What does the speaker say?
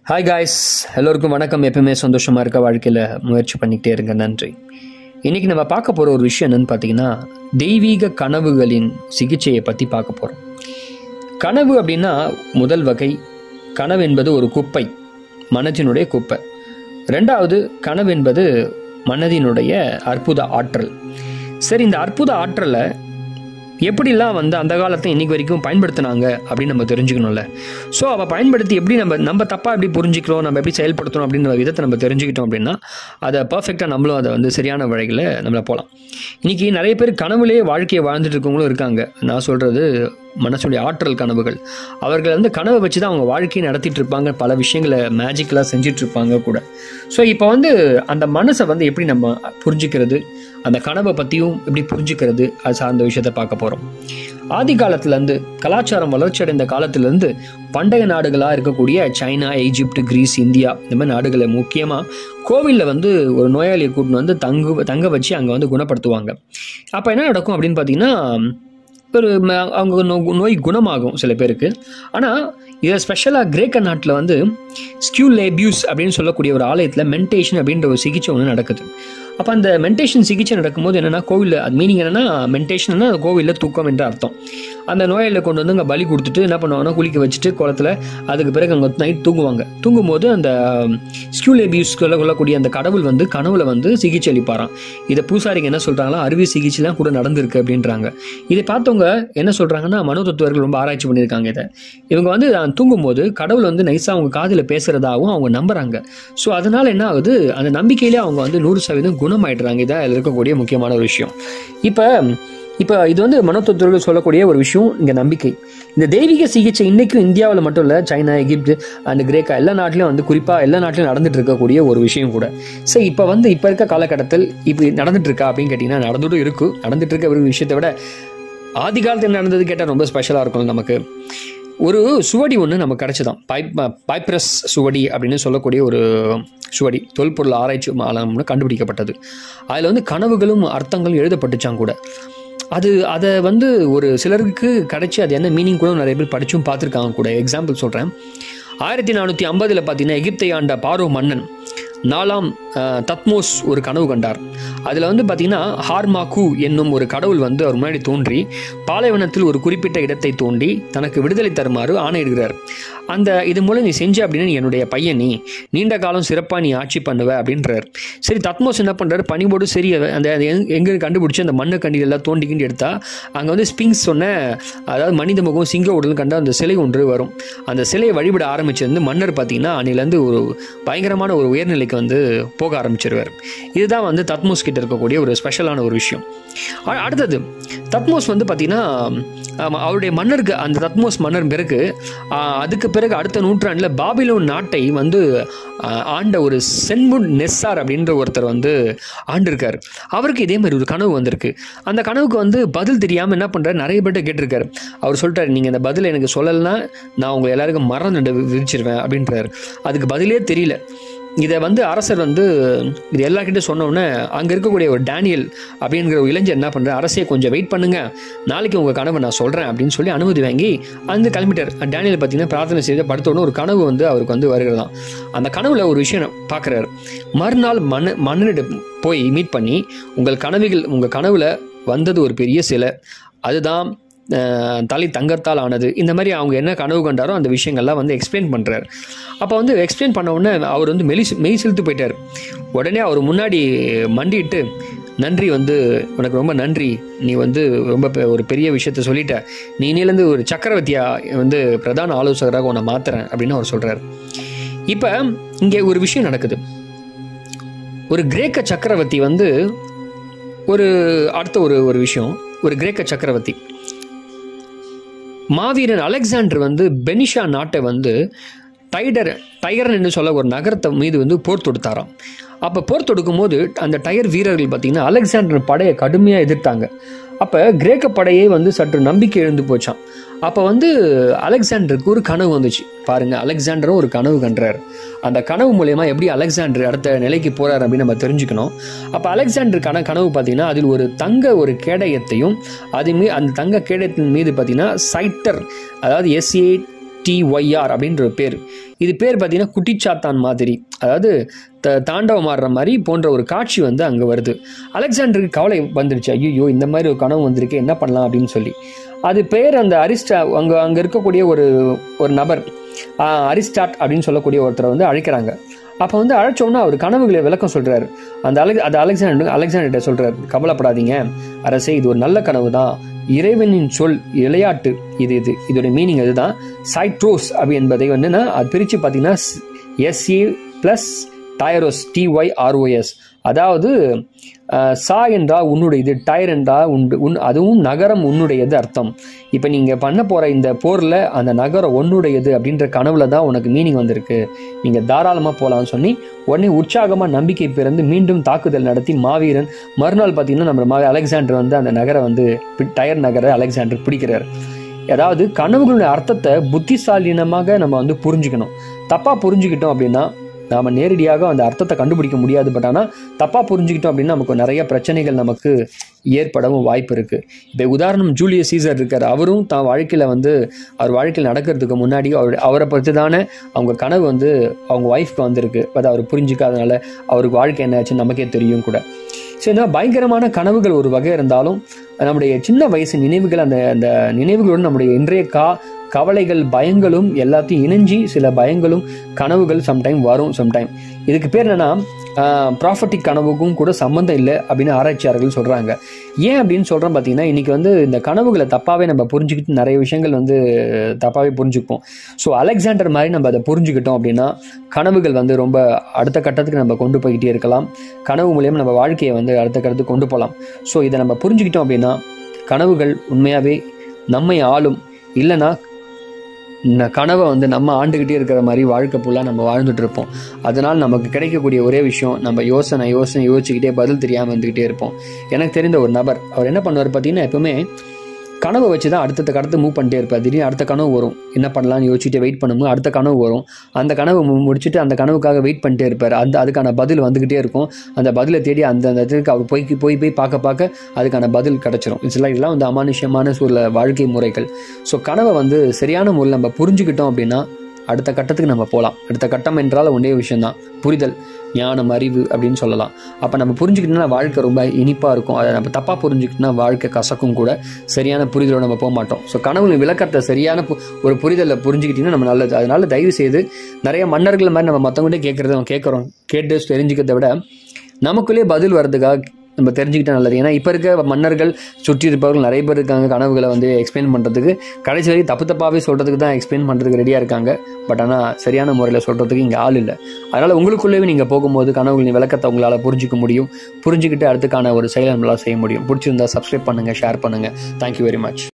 hi guys எல்லோருக்கும் வணக்கம் எப்பவுமே சந்தோஷமாக இருக்க வாழ்க்கையில் முயற்சி பண்ணிக்கிட்டே இருங்க நன்றி இன்றைக்கி நம்ம பார்க்க போகிற ஒரு விஷயம் என்னன்னு பார்த்தீங்கன்னா தெய்வீக கனவுகளின் சிகிச்சையை பற்றி பார்க்க போகிறோம் கனவு அப்படின்னா முதல் வகை கனவு என்பது ஒரு குப்பை மனதினுடைய குப்பை ரெண்டாவது கனவு என்பது மனதினுடைய அற்புத ஆற்றல் சரி இந்த அற்புத ஆற்றலை எப்படிலாம் வந்து அந்த காலத்தை இன்னைக்கு வரைக்கும் பயன்படுத்தினாங்க அப்படின்னு நம்ம தெரிஞ்சுக்கணும்ல ஸோ அவள் பயன்படுத்தி எப்படி நம்ம நம்ம தப்பாக எப்படி புரிஞ்சிக்கிறோம் நம்ம எப்படி செயல்படுத்தணும் அப்படின்ற விதத்தை நம்ம தெரிஞ்சுக்கிட்டோம் அப்படின்னா அதை பர்ஃபெக்டாக நம்மளும் அதை வந்து சரியான வழியில் நம்மளை போகலாம் இன்றைக்கி நிறைய பேர் கனவுலேயே வாழ்க்கையை வாழ்ந்துட்டு இருக்கவங்களும் இருக்காங்க நான் சொல்கிறது மனசுடைய ஆற்றல் கனவுகள் அவர்கள் வந்து கனவை வச்சு தான் அவங்க வாழ்க்கையை நடத்திட்டு இருப்பாங்க பல விஷயங்களை மேஜிக்கலாக செஞ்சுட்டு இருப்பாங்க கூட ஸோ இப்போ வந்து அந்த மனசை வந்து எப்படி நம்ம புரிஞ்சுக்கிறது அந்த கனவை பற்றியும் எப்படி புரிஞ்சுக்கிறது அது சார்ந்த விஷயத்தை பார்க்க போகிறோம் ஆதி காலத்துலேருந்து கலாச்சாரம் வளர்ச்சி அடைந்த காலத்துலேருந்து பண்டைய நாடுகளாக இருக்கக்கூடிய சைனா எகிப்து கிரீஸ் இந்தியா இந்த மாதிரி நாடுகளை முக்கியமாக கோவிலில் வந்து ஒரு நோயாளியை கூட்டின்னு வந்து தங்கு தங்க வச்சு அங்கே வந்து குணப்படுத்துவாங்க அப்போ என்ன நடக்கும் அப்படின்னு பார்த்தீங்கன்னா ஒரு ம- அவங்க நோ- நோய் குணமாகும் சில பேருக்கு ஆனால் இதில் ஸ்பெஷலாக கிரேக்க நாட்டில் வந்து ஸ்கியூலேபியூஸ் அப்படின்னு சொல்லக்கூடிய ஒரு ஆலயத்தில் மென்டேஷன் அப்படின்ற ஒரு சிகிச்சை ஒன்று நடக்குது அப்போ அந்த மென்டேஷன் சிகிச்சை நடக்கும்போது என்னென்னா கோவிலில் அது மீனிங் என்னென்னா மென்டேஷன்னா கோவிலில் தூக்கம் என்ற அர்த்தம் அந்த நோயாளியில் கொண்டு வந்து அங்கே பலி கொடுத்துட்டு என்ன பண்ணுவாங்கன்னா குளிக்க வச்சுட்டு குளத்துல அதுக்கு பிறகு அங்கே நைட் தூங்குவாங்க தூங்கும்போது அந்த ஸ்கியூலேபியூஸ் கொள்ளக்கூடிய அந்த கடவுள் வந்து கனவுல வந்து சிகிச்சை அளிப்பாராம் இதை பூசாரிங்க என்ன சொல்கிறாங்களா அறுவை சிகிச்சைலாம் கூட நடந்திருக்கு அப்படின்றாங்க இதை பார்த்தவங்க என்ன சொல்கிறாங்கன்னா மனோதத்துவர்கள் ரொம்ப ஆராய்ச்சி பண்ணியிருக்காங்க இதை இவங்க வந்து நான் தூங்கும்போது கடவுள் வந்து நைஸாக அவங்க காதில் பேசுகிறதாகவும் அவங்க நம்புறாங்க ஸோ அதனால என்ன ஆகுது அந்த நம்பிக்கையிலே அவங்க வந்து நூறு சதவீதம் குணமாயிடுறாங்க இதான் அதில் இருக்கக்கூடிய முக்கியமான ஒரு விஷயம் இப்போ இப்போ இது வந்து மனோதத்துவர்கள் சொல்லக்கூடிய ஒரு விஷயம் இங்கே நம்பிக்கை இந்த தெய்வீக சிகிச்சை இன்னைக்கும் இந்தியாவில் மட்டும் இல்லை சைனா எகிப்து அண்ட் கிரேக்கா எல்லா நாட்டிலையும் வந்து குறிப்பாக எல்லா நாட்டிலும் நடந்துட்டு இருக்கக்கூடிய ஒரு விஷயம் கூட சரி இப்போ வந்து இப்போ இருக்க காலகட்டத்தில் இப்படி நடந்துட்டு இருக்கா அப்படின்னு கேட்டிங்கன்னா நடந்துட்டும் இருக்கு நடந்துட்டு இருக்க ஒரு விஷயத்தை விட ஆதி காலத்தில் என்ன நடந்தது கேட்டால் ரொம்ப ஸ்பெஷலாக இருக்கும் நமக்கு ஒரு சுவடி ஒன்று நமக்கு கிடச்சிதான் பைப் பைப்ரஸ் சுவடி அப்படின்னு சொல்லக்கூடிய ஒரு சுவடி தொல்பொருள் ஆராய்ச்சி மாலம்னு கண்டுபிடிக்கப்பட்டது அதில் வந்து கனவுகளும் அர்த்தங்களும் எழுதப்பட்டுச்சான் கூட அது அதை வந்து ஒரு சிலருக்கு கிடைச்சி அது என்ன மீனிங் கூட நிறைய பேர் படிச்சும் பார்த்துருக்காங்க கூட எக்ஸாம்பிள் சொல்கிறேன் ஆயிரத்தி நானூற்றி ஐம்பதில் பார்த்தீங்கன்னா எகிப்தை ஆண்ட பாரோ மன்னன் நாலாம் அஹ், தத்மோஸ் ஒரு கனவு கண்டார் அதில் வந்து பார்த்தீங்கன்னா ஹார்மாக்கு என்னும் ஒரு கடவுள் வந்து அவர் முன்னாடி தோன்றி பாலைவனத்தில் ஒரு குறிப்பிட்ட இடத்தை தோண்டி தனக்கு விடுதலை தருமாறு ஆணையிடுகிறார் அந்த இது மூலம் நீ செஞ்ச அப்படின்னு நீ என்னுடைய பையன் நீ நீண்ட காலம் சிறப்பாக நீ ஆட்சி பண்ணுவ அப்படின்றார் சரி தத்மோஸ் என்ன பண்ணுறாரு பனிபோடு சரி அந்த அது எங்க- எங்க கண்டுபிடிச்சி அந்த மண்ணு கண்டியில் எல்லாம் தோண்டி கிண்டி எடுத்தா அங்கே வந்து ஸ்பிங்ஸ் சொன்ன அதாவது மனித முகம் சிங்க உடல் கண்ட அந்த சிலை ஒன்று வரும் அந்த சிலையை வழிபட ஆரம்பிச்சிருந்து மன்னர் பார்த்தீங்கன்னா அன்னிலேருந்து ஒரு பயங்கரமான ஒரு உயர்நிலைக்கு வந்து போக ஆரம்பிச்சிருவார் இதுதான் வந்து தத்மோஸ் கிட்ட இருக்கக்கூடிய ஒரு ஸ்பெஷலான ஒரு விஷயம் அ- அடுத்தது தத்மோஸ் வந்து பார்த்தீங்கன்னா ஆமா, அவருடைய மன்னருக்கு அந்த தத்மோஸ் மன்னர் பிறகு ஆ, அதுக்கு பிறகு அடுத்த நூற்றாண்டில் பாபிலோன் நாட்டை வந்து ஆ, ஆண்ட ஒரு சென்முட் நெஸ்ஸார் அப்படின்ற ஒருத்தர் வந்து ஆண்டிருக்கார் அவருக்கு இதே மாதிரி ஒரு கனவு வந்திருக்கு அந்த கனவுக்கு வந்து பதில் தெரியாமல் என்ன பண்ணுறாரு நிறைய பேர்ட்ட கேட்டிருக்காரு அவர் சொல்லிட்டாரு நீங்கள் இந்த பதிலை எனக்கு சொல்லலைன்னா நான் உங்களை எல்லாருக்கும் மரம் நட்டு விரிச்சிருவேன் அப்படின்றாரு அதுக்கு பதிலே தெரியல இதை வந்து அரசர் வந்து இது எல்லார்கிட்ட சொன்னோடனே அங்கே இருக்கக்கூடிய ஒரு டேனியல் அப்படிங்கிற ஒரு இளைஞர் என்ன பண்ணுறாரு அரசே கொஞ்சம் வெயிட் பண்ணுங்க நாளைக்கு உங்கள் கனவை நான் சொல்கிறேன் அப்படின்னு சொல்லி அனுமதி வாங்கி அந்த கிளம்பிட்டார் டேனியல் பார்த்தீங்கன்னா பிரார்த்தனை செய்து படுத்தோடனே ஒரு கனவு வந்து அவருக்கு வந்து வருகிறதாம் அந்த கனவுல ஒரு விஷயம் பார்க்குறாரு மறுநாள் மன்ன மன்னனிடம் போய் மீட் பண்ணி உங்கள் கனவுகள் உங்கள் கனவுல வந்தது ஒரு பெரிய சிலை அதுதான் அஹ், தலை தங்கத்தால் ஆனது இந்த மாதிரி அவங்க என்ன கனவு கண்டாரோ அந்த விஷயங்கள்லாம் வந்து எக்ஸ்பிளைன் பண்ணுறாரு அப்போ வந்து எக்ஸ்பிளைன் பண்ண உடனே அவர் வந்து மெலி மெய் செலுத்து போயிட்டார் உடனே அவர் முன்னாடி மண்டிட்டு நன்றி வந்து உனக்கு ரொம்ப நன்றி நீ வந்து ரொம்ப பெ- ஒரு பெரிய விஷயத்த சொல்லிட்ட நீ இன்னிலேருந்து ஒரு சக்கரவர்த்தியா வந்து பிரதான ஆலோசகராக உன்னை மாத்துறேன் அப்படின்னு அவர் சொல்கிறார் இப்போ இங்கே ஒரு விஷயம் நடக்குது ஒரு கிரேக்க சக்கரவர்த்தி வந்து ஒரு அடுத்த ஒரு ஒரு விஷயம் ஒரு கிரேக்க சக்கரவர்த்தி மாவீரன் அலெக்சாண்டர் வந்து பெனிஷா நாட்டை வந்து டைடர் டயர்ன் என்று சொல்ல ஒரு நகரத்தை மீது வந்து போர் தொடுத்தாராம் அப்போ போர் தொடுக்கும் போது அந்த டயர் வீரர்கள் பார்த்தீங்கன்னா அலெக்சாண்டர் படையை கடுமையாக எதிர்த்தாங்க அப்போ கிரேக்க படையே வந்து சற்று நம்பிக்கை எழுந்து போச்சான் அப்போ வந்து அலெக்சாண்டருக்கு ஒரு கனவு வந்துச்சு பாருங்க அலெக்சாண்டரும் ஒரு கனவு கண்டார் அந்த கனவு மூலயமா எப்படி அலெக்சாண்டர் அடுத்த நிலைக்கு போறார் அப்படின்னு நம்ம தெரிஞ்சுக்கணும் அப்போ அலெக்சாண்டருக்கான கனவு பார்த்தீங்கன்னா அதில் ஒரு தங்க ஒரு கேடயத்தையும் அது மீ அந்த தங்க கேடயத்தின் மீது பார்த்தீங்கன்னா சைட்டர் அதாவது எஸ்ஏ டிஒய்ஆர் அப்படின்ற ஒரு பேர் இது பேர் பார்த்தீங்கன்னா குட்டிச்சாத்தான் மாதிரி அதாவது த தாண்டவம் ஆடுற மாதிரி போன்ற ஒரு காட்சி வந்து அங்கே வருது அலெக்சாண்டருக்கு கவலை வந்துருச்சு ஐயோ இந்த மாதிரி ஒரு கனவு வந்திருக்கு என்ன பண்ணலாம் அப்படின்னு சொல்லி அது பேர் அந்த அரிஸ்டா அங்கே அங்கே இருக்கக்கூடிய ஒரு ஒரு நபர் ஆஹ், அரிஸ்டாட் அப்படின்னு சொல்லக்கூடிய ஒருத்தரை வந்து அழைக்கிறாங்க அப்போ வந்து அழைச்சோன்னா அவர் கனவுகளை விளக்கம் சொல்கிறாரு அந்த அலெக் அது அலெக்சாண்டர் அலெக்சாண்டர்கிட்ட சொல்கிறார் கவலைப்படாதீங்க அரசே இது ஒரு நல்ல கனவு தான் இறைவனின் சொல் விளையாட்டு இது இது இதோட மீனிங் அதுதான் சைட்ரோஸ் அப்படி என்பதை வந்துன்னா அது பிரித்து பார்த்தீங்கன்னா எஸ்ஏ ப்ளஸ் டயரோஸ் டிஒய் ஆர்ஓஎஸ் அதாவது அஹ், சா என்றால் உன்னுடையது டயர் என்றால் உண்டு உன் அதுவும் நகரம் உன்னுடையது அர்த்தம் இப்போ நீங்கள் பண்ண போகிற இந்த போரில் அந்த நகரம் உன்னுடையது அப்படின்ற கனவுல தான் உனக்கு மீனிங் வந்திருக்கு நீங்கள் தாராளமாக போகலாம்னு சொல்லி உடனே உற்சாகமாக நம்பிக்கை பிறந்து மீண்டும் தாக்குதல் நடத்தி மாவீரன் மறுநாள் பார்த்தீங்கன்னா நம்ம மா அலெக்சாண்டர் வந்து அந்த நகரை வந்து பி- டயர் நகரை அலெக்சாண்டர் பிடிக்கிறார் அதாவது கனவுகளுடைய அர்த்தத்தை புத்திசாலினமாக நம்ம வந்து புரிஞ்சுக்கணும் தப்பாக புரிஞ்சுக்கிட்டோம் அப்படின்னா நாம நேரடியாக அந்த அர்த்தத்தை கண்டுபிடிக்க முடியாது பட் ஆனால் தப்பாக புரிஞ்சுக்கிட்டோம் அப்படின்னா நமக்கு நிறைய பிரச்சனைகள் நமக்கு ஏற்படவும் வாய்ப்பு இருக்கு இப்போ உதாரணம் ஜூலியஸ் சீசர் இருக்கார் அவரும் தான் வாழ்க்கையில் வந்து அவர் வாழ்க்கையில் நடக்கிறதுக்கு முன்னாடி அவர் அவரை பற்றி தானே அவங்க கனவு வந்து அவங்க ஒய்ஃப்க்கு வந்திருக்கு அதை அவர் புரிஞ்சிக்காதனால அவருக்கு வாழ்க்கை என்ன ஆச்சுன்னு நமக்கே தெரியும் கூட ஸோ இந்த பயங்கரமான கனவுகள் ஒரு வகை இருந்தாலும் நம்முடைய சின்ன வயசு நினைவுகள் அந்த அந்த நினைவுகளோடு நம்முடைய இன்றைய கா கவலைகள் பயங்களும் எல்லாத்தையும் இணைஞ்சி சில பயங்களும் கனவுகள் சம்டைம் வரும் சம்டைம் இதுக்கு பேர் என்னன்னா ப்ராஃபட்டிக் கனவுக்கும் கூட சம்மந்தம் இல்லை அப்படின்னு ஆராய்ச்சியாளர்கள் சொல்கிறாங்க ஏன் அப்படின்னு சொல்கிறோம் பார்த்தீங்கன்னா இன்றைக்கி வந்து இந்த கனவுகளை தப்பாகவே நம்ம புரிஞ்சுக்கிட்டு நிறைய விஷயங்கள் வந்து தப்பாகவே புரிஞ்சுப்போம் ஸோ அலெக்சாண்டர் மாதிரி நம்ம அதை புரிஞ்சுக்கிட்டோம் அப்படின்னா கனவுகள் வந்து ரொம்ப அடுத்த கட்டத்துக்கு நம்ம கொண்டு போய்கிட்டே இருக்கலாம் கனவு மூலியமா நம்ம வாழ்க்கையை வந்து அடுத்த கட்டத்துக்கு கொண்டு போகலாம் ஸோ இதை நம்ம புரிஞ்சுக்கிட்டோம் அப்படின்னா கனவுகள் உண்மையாகவே நம்மை ஆளும் இல்லைன்னா இந்த கனவை வந்து நம்ம ஆண்டுக்கிட்டே இருக்கிற மாதிரி வாழ்க்கை ஃபுல்லாக நம்ம வாழ்ந்துட்டு இருப்போம் அதனால் நமக்கு கிடைக்கக்கூடிய ஒரே விஷயம் நம்ம யோசனை யோசனை யோசிச்சுக்கிட்டே பதில் தெரியாமல் இருந்துக்கிட்டே இருப்போம் எனக்கு தெரிந்த ஒரு நபர் அவர் என்ன பண்ணுவார் பார்த்தீங்கன்னா எப்பவுமே கனவை வச்சு தான் அடுத்தடுத்த கடத்து மூவ் பண்ணிட்டே இருப்பார் திடீர்னு அடுத்த கனவு வரும் என்ன பண்ணலாம்னு யோசிச்சுட்டு வெயிட் பண்ணும்போது அடுத்த கனவு வரும் அந்த கனவு மு- முடிச்சுட்டு அந்த கனவுக்காக வெயிட் பண்ணிட்டே இருப்பார் அந்த அதுக்கான பதில் வந்துக்கிட்டே இருக்கும் அந்த பதிலை தேடி அந்த அந்த இடத்துக்கு அவர் போய் போய் போய் பார்க்க பார்க்க அதுக்கான பதில் கிடச்சிரும் இதெல்லாம் இதெல்லாம் வந்து அமானுஷ்யமான சூழல வாழ்க்கை முறைகள் ஸோ கனவை வந்து சரியான முறையில் நம்ம புரிஞ்சுக்கிட்டோம் அப்படின்னா அடுத்த கட்டத்துக்கு நம்ம போகலாம் அடுத்த கட்டம் என்றால் ஒன்றே விஷயம்தான் புரிதல் ஞானம் அறிவு அப்படின்னு சொல்லலாம் அப்போ நம்ம புரிஞ்சுக்கிட்டோம்னா வாழ்க்கை ரொம்ப இனிப்பாக இருக்கும் அதை நம்ம தப்பாக புரிஞ்சுக்கிட்டோம்னா வாழ்க்கை கசக்கும் கூட சரியான புரிதலோட நம்ம போக மாட்டோம் ஸோ கனவுல விளக்கத்தை சரியான பு- ஒரு புரிதலை புரிஞ்சுக்கிட்டீங்கன்னா நம்ம நல்லது அதனால தயவு செய்து நிறைய மன்னர்கள் மாதிரி நம்ம மற்றவங்கள்ட்ட கேட்குறத நம்ம கேட்குறோம் கேட்டு தெரிஞ்சுக்கிறத விட நமக்குள்ளே பதில் வர்றதுக்காக நம்ம தெரிஞ்சுக்கிட்டா நல்லது ஏன்னா இப்போ இருக்க மன்னர்கள் சுற்றி இருப்பவர்கள் நிறைய பேர் இருக்காங்க கனவுகளை வந்து எக்ஸ்பிளைன் பண்ணுறதுக்கு கடைசி வரைக்கும் தப்பு தப்பாகவே சொல்கிறதுக்கு தான் எக்ஸ்பிளைன் பண்ணுறதுக்கு ரெடியாக இருக்காங்க பட் ஆனால் சரியான முறையில் சொல்கிறதுக்கு இங்கே ஆள் இல்லை அதனால் உங்களுக்குள்ளேயே நீங்கள் போகும்போது கனவுகளின் விளக்கத்தை உங்களால் புரிஞ்சிக்க முடியும் புரிஞ்சுக்கிட்டு அடுத்துக்கான ஒரு செயலை நம்மளால் செய்ய முடியும் பிடிச்சிருந்தா சப்ஸ்கிரைப் பண்ணுங்கள் ஷேர் பண்ணுங்கள் தேங்க்யூ வெரி மச்